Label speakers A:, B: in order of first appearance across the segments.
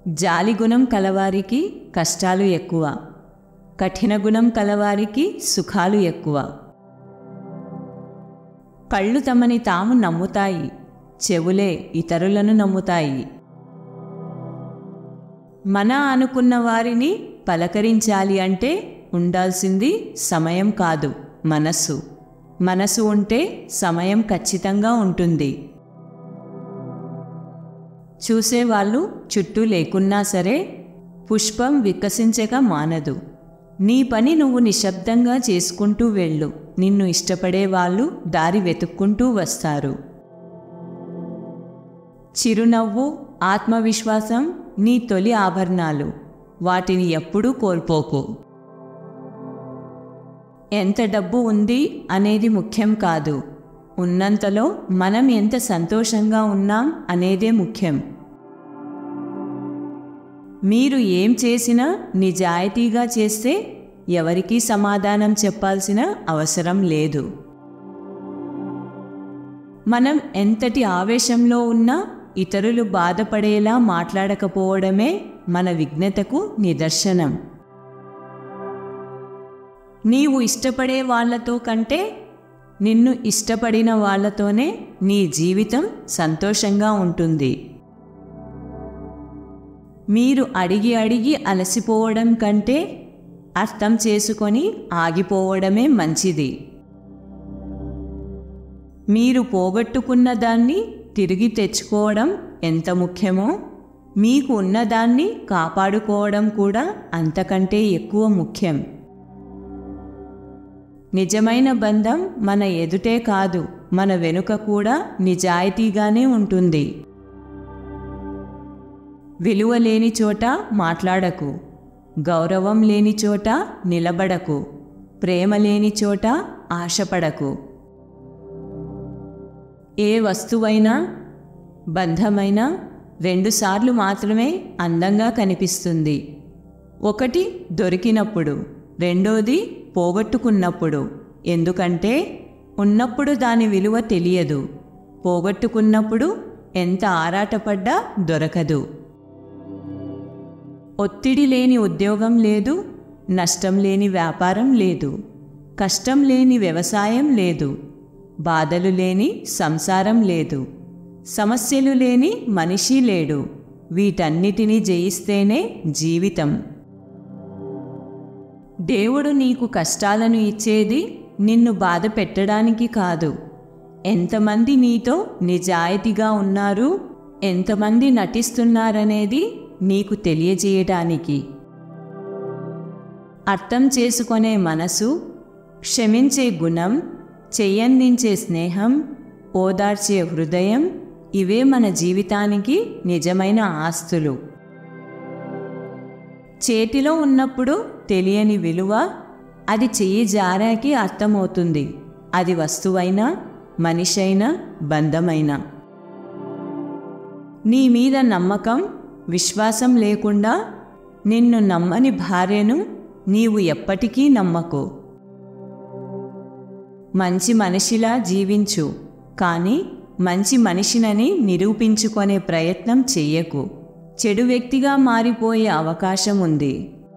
A: జాలిగుణం కలవారికి కష్టాలు ఎక్కువ కఠిన గుణం కలవారికి సుఖాలు ఎక్కువ కళ్ళు తమని తాము నమ్ముతాయి చెవులే ఇతరులను నమ్ముతాయి మన అనుకున్న వారిని పలకరించాలి అంటే ఉండాల్సింది సమయం కాదు మనస్సు మనసు ఉంటే సమయం ఖచ్చితంగా ఉంటుంది చూసేవాళ్ళు చుట్టూ లేకున్నా సరే పుష్పం వికసించక మానదు నీ పని నువ్వు నిశ్శబ్దంగా చేసుకుంటూ వెళ్ళు నిన్ను ఇష్టపడే వాళ్ళు దారి వెతుక్కుంటూ వస్తారు చిరునవ్వు ఆత్మవిశ్వాసం నీ తొలి ఆభరణాలు వాటిని ఎప్పుడూ కోల్పోకు ఎంత డబ్బు ఉంది అనేది ముఖ్యం కాదు ఉన్నంతలో మనం ఎంత సంతోషంగా ఉన్నాం అనేదే ముఖ్యం మీరు ఏం చేసినా నిజాయితీగా చేస్తే ఎవరికీ సమాధానం చెప్పాల్సిన అవసరం లేదు మనం ఎంతటి ఆవేశంలో ఉన్నా ఇతరులు బాధపడేలా మాట్లాడకపోవడమే మన విఘ్నతకు నిదర్శనం నీవు ఇష్టపడే వాళ్ళతో కంటే నిన్ను ఇష్టపడిన వాళ్ళతోనే నీ జీవితం సంతోషంగా ఉంటుంది మీరు అడిగి అడిగి అలసిపోవడం కంటే అర్థం చేసుకొని ఆగిపోవడమే మంచిది మీరు పోగొట్టుకున్న దాన్ని తిరిగి తెచ్చుకోవడం ఎంత ముఖ్యమో మీకు ఉన్నదాన్ని కాపాడుకోవడం కూడా అంతకంటే ఎక్కువ ముఖ్యం నిజమైన బంధం మన ఎదుటే కాదు మన వెనుక కూడా నిజాయితీగానే ఉంటుంది విలువ లేని చోట మాట్లాడకు గౌరవం లేని చోట నిలబడకు ప్రేమ లేని చోట ఆశపడకు ఏ వస్తువైనా బంధమైనా రెండుసార్లు మాత్రమే అందంగా కనిపిస్తుంది ఒకటి దొరికినప్పుడు రెండోది పోగొట్టుకున్నప్పుడు ఎందుకంటే ఉన్నప్పుడు దాని విలువ తెలియదు పోగొట్టుకున్నప్పుడు ఎంత ఆరాటపడ్డా దొరకదు ఒత్తిడి లేని ఉద్యోగం లేదు నష్టం లేని వ్యాపారం లేదు కష్టం లేని వ్యవసాయం లేదు బాధలు లేని సంసారం లేదు సమస్యలు లేని మనిషి లేడు వీటన్నిటినీ జయిస్తేనే జీవితం దేవుడు నీకు కష్టాలను ఇచ్చేది నిన్ను బాధ పెట్టడానికి కాదు ఎంతమంది నీతో నిజాయితీగా ఉన్నారు ఎంతమంది నటిస్తున్నారనేది నీకు తెలియజేయటానికి అర్థం చేసుకునే మనసు క్షమించే గుణం చెయ్యందించే స్నేహం ఓదార్చే హృదయం ఇవే మన జీవితానికి నిజమైన ఆస్తులు చేతిలో ఉన్నప్పుడు తెలియని విలువ అది చెయ్యి జారాకి అర్థమవుతుంది అది వస్తువైనా మనిషైనా బంధమైనా నీ మీద నమ్మకం విశ్వాసం లేకుండా నిన్ను నమ్మని భార్యను నీవు ఎప్పటికీ నమ్మకు మంచి మనిషిలా జీవించు కానీ మంచి మనిషినని నిరూపించుకునే ప్రయత్నం చెయ్యకు చెడు వ్యక్తిగా మారిపోయే అవకాశం ఉంది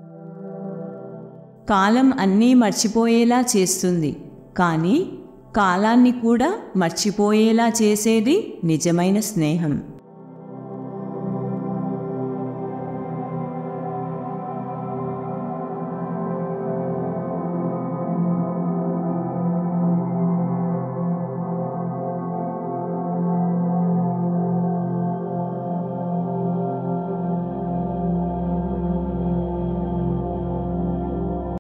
A: కాలం అన్నీ మర్చిపోయేలా చేస్తుంది కానీ కాలాన్ని కూడా మర్చిపోయేలా చేసేది నిజమైన స్నేహం